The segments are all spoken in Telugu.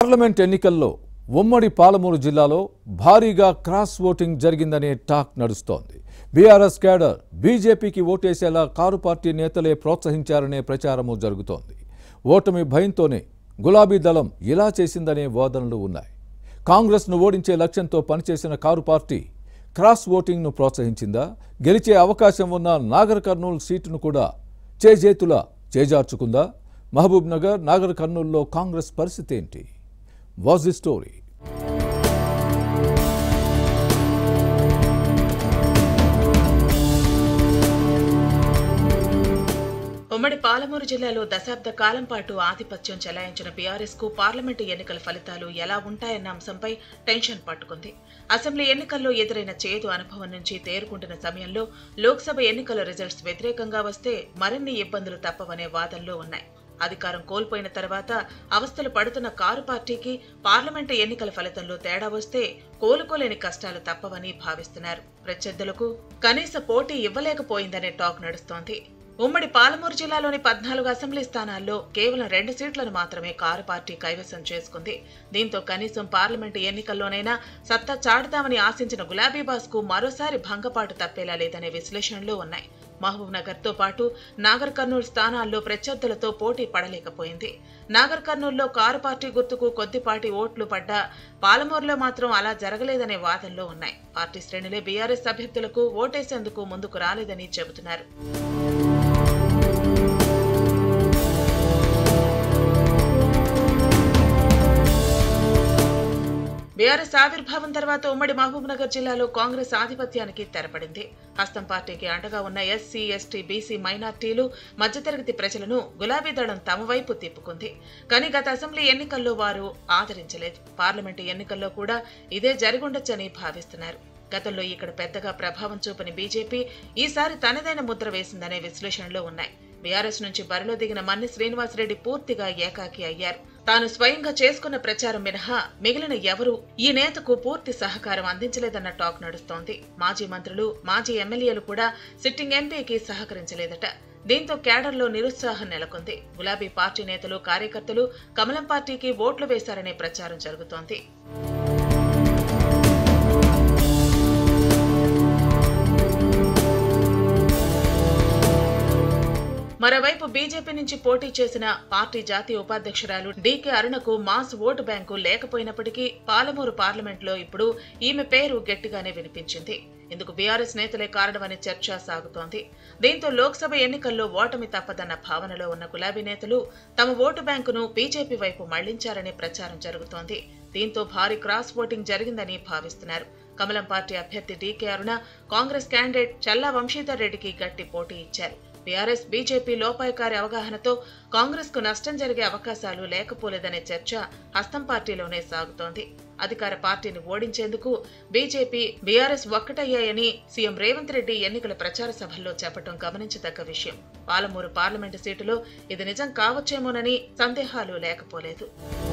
పార్లమెంట్ ఎన్నికల్లో ఉమ్మడి పాలమూరు జిల్లాలో భారీగా క్రాస్ ఓటింగ్ జరిగిందనే టాక్ నడుస్తోంది బీఆర్ఎస్ క్యాడర్ బీజేపీకి ఓటేసేలా కారు పార్టీ నేతలే ప్రోత్సహించారనే ప్రచారము జరుగుతోంది ఓటమి భయంతోనే గులాబీ దళం ఇలా చేసిందనే వాదనలు ఉన్నాయి కాంగ్రెస్ను ఓడించే లక్ష్యంతో పనిచేసిన కారు పార్టీ క్రాస్ ఓటింగ్ను ప్రోత్సహించిందా గెలిచే అవకాశం ఉన్న నాగర్ కర్నూలు సీటును కూడా చేజేతుల చేజార్చుకుందా మహబూబ్ నగర్ నాగర్ కర్నూలులో కాంగ్రెస్ పరిస్థితి ఏంటి వాజ్ ది స్టోరీ ఉమ్మడి పాలమూరు జిల్లాలో దశాబ్ద కాలం పాటు ఆధిపత్యం చెలాయించిన బీఆర్ఎస్ కు పార్లమెంటు ఎన్నికల ఫలితాలు ఎలా ఉంటాయన్న అంశంపై టెన్షన్ పట్టుకుంది అసెంబ్లీ ఎన్నికల్లో ఎదురైన చేదు అనుభవం నుంచి తేరుకుంటున్న సమయంలో లోక్సభ ఎన్నికల రిజల్ట్స్ వ్యతిరేకంగా వస్తే మరిన్ని ఇబ్బందులు తప్పవనే వాదనలు ఉన్నాయి అధికారం కోల్పోయిన తర్వాత అవస్థలు పడుతున్న కారు పార్టీకి పార్లమెంటు ఎన్నికల ఫలితంలో తేడా వస్తే కోలుకోలేని కష్టాలు తప్పవని భావిస్తున్నారు ప్రత్యర్థులకు కనీస పోటీ ఇవ్వలేకపోయిందనే టాక్ నడుస్తోంది ఉమ్మడి పాలమూరు జిల్లాలోని పద్నాలుగు అసెంబ్లీ స్థానాల్లో కేవలం రెండు సీట్లను మాత్రమే కారు పార్టీ కైవసం చేసుకుంది దీంతో కనీసం పార్లమెంటు ఎన్నికల్లోనైనా సత్తా చాటుతామని ఆశించిన గులాబీబాస్ కు మరోసారి భంగపాటు తప్పేలా లేదనే విశ్లేషణలు ఉన్నాయి మహబూబ్ నగర్ తో పాటు నాగర్ కర్నూలు స్థానాల్లో ప్రత్యర్థులతో పోటీ పడలేకపోయింది నాగర్ కర్నూలులో కారు పార్టీ గుర్తుకు కొద్దిపాటి ఓట్లు పడ్డా పాలమూరులో మాత్రం అలా జరగలేదనే వాదనలు ఉన్నాయి పార్టీ శ్రేణులే బీఆర్ఎస్ అభ్యర్థులకు ఓటేసేందుకు ముందుకు రాలేదని చెబుతున్నారు బీఆర్ఎస్ ఆవిర్భావం తర్వాత ఉమ్మడి మహబూబ్ నగర్ జిల్లాలో కాంగ్రెస్ ఆధిపత్యానికి తెరపడింది హస్తం పార్టీకి అండగా ఉన్న ఎస్సీ ఎస్టీ బీసీ మైనార్టీలు మధ్యతరగతి ప్రజలను గులాబీ దళం తమ వైపు తిప్పుకుంది కానీ గత అసెంబ్లీ ఎన్నికల్లో వారు ఆదరించలేదు పార్లమెంటు ఎన్నికల్లో కూడా ఇదే జరిగుండొచ్చని భావిస్తున్నారు గతంలో ఇక్కడ పెద్దగా ప్రభావం చూపని బీజేపీ ఈసారి తనదైన ముద్ర వేసిందనే విశ్లేషణలు ఉన్నాయి బీఆర్ఎస్ నుంచి బరిలో దిగిన మన్ని శ్రీనివాసరెడ్డి పూర్తిగా ఏకాకి అయ్యారు తాను స్వయంగా చేసుకున్న ప్రచారం మినహా మిగిలిన ఎవరూ ఈ నేతకు పూర్తి సహకారం అందించలేదన్న టాక్ నడుస్తోంది మాజీ మంత్రులు మాజీ ఎమ్మెల్యేలు కూడా సిట్టింగ్ ఎంపీకి సహకరించలేదట దీంతో కేడర్లో నిరుత్సాహం నెలకొంది గులాబీ పార్టీ నేతలు కార్యకర్తలు కమలం పార్టీకి ఓట్లు వేశారనే ప్రచారం జరుగుతోంది మరోవైపు బీజేపీ నుంచి పోటీ చేసిన పార్టీ జాతీయ ఉపాధ్యక్షురాలు డీకే అరుణకు మాస్ ఓటు బ్యాంకు లేకపోయినప్పటికీ పాలమూరు పార్లమెంట్లో ఇప్పుడు ఈమె పేరు గట్టిగానే వినిపించింది ఇందుకు బీఆర్ఎస్ నేతలే కారణమని చర్చ సాగుతోంది దీంతో లోక్సభ ఎన్నికల్లో ఓటమి తప్పదన్న భావనలో ఉన్న గులాబీ నేతలు తమ ఓటు బ్యాంకును బీజేపీ వైపు మళ్లించారనే ప్రచారం జరుగుతోంది దీంతో భారీ క్రాస్ ఓటింగ్ జరిగిందని భావిస్తున్నారు కమలం పార్టీ అభ్యర్థి DK Aruna Congress candidate Challa Vamshidhar రెడ్డికి గట్టి పోటీ ఇచ్చారు బీఆర్ఎస్ బీజేపీ లోపాయకారి అవగాహనతో కాంగ్రెస్ కు నష్టం జరిగే అవకాశాలు లేకపోలేదనే చర్చ హస్తం పార్టీలోనే సాగుతోంది అధికార పార్టీని ఓడించేందుకు బీజేపీ బీఆర్ఎస్ ఒక్కటయ్యాయని సీఎం రేవంత్ రెడ్డి ఎన్నికల ప్రచార సభల్లో చెప్పడం గమనించదగ్గ విషయం పాలమూరు పార్లమెంటు సీటులో ఇది నిజం కావచ్చేమోనని సందేహాలు లేకపోలేదు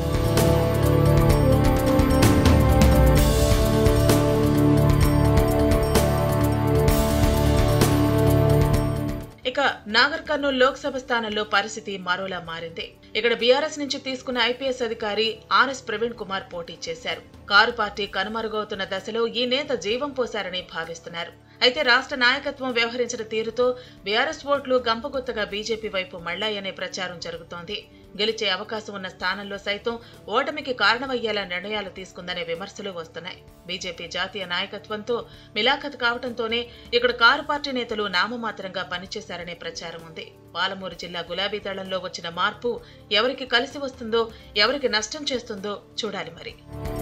ఇక నాగర్ కర్నూలు లోక్సభ స్థానంలో పరిస్థితి మరోలా మారింది ఇక్కడ బీఆర్ఎస్ నుంచి తీసుకున్న ఐపీఎస్ అధికారి ఆర్ఎస్ ప్రవీణ్ కుమార్ పోటీ చేశారు కారు పార్టీ కనుమరుగవుతున్న దశలో ఈ నేత జీవం పోశారని భావిస్తున్నారు అయితే రాష్ట్ర నాయకత్వం వ్యవహరించిన తీరుతో బీఆర్ఎస్ ఓట్లు గంపగుత్తగా బీజేపీ వైపు మళ్లాయనే ప్రచారం జరుగుతోంది గెలిచే అవకాశం ఉన్న స్థానంలో సైతం ఓటమికి కారణమయ్యేలా నిర్ణయాలు తీసుకుందనే విమర్శలు వస్తున్నాయి బీజేపీ జాతీయ నాయకత్వంతో మిలాఖత్ కావడంతోనే ఇక్కడ కారు పార్టీ నేతలు నామమాత్రంగా పనిచేశారనే ప్రచారం ఉంది పాలమూరు జిల్లా గులాబీ దళంలో వచ్చిన మార్పు ఎవరికి కలిసి వస్తుందో ఎవరికి నష్టం చేస్తుందో చూడాలి మరి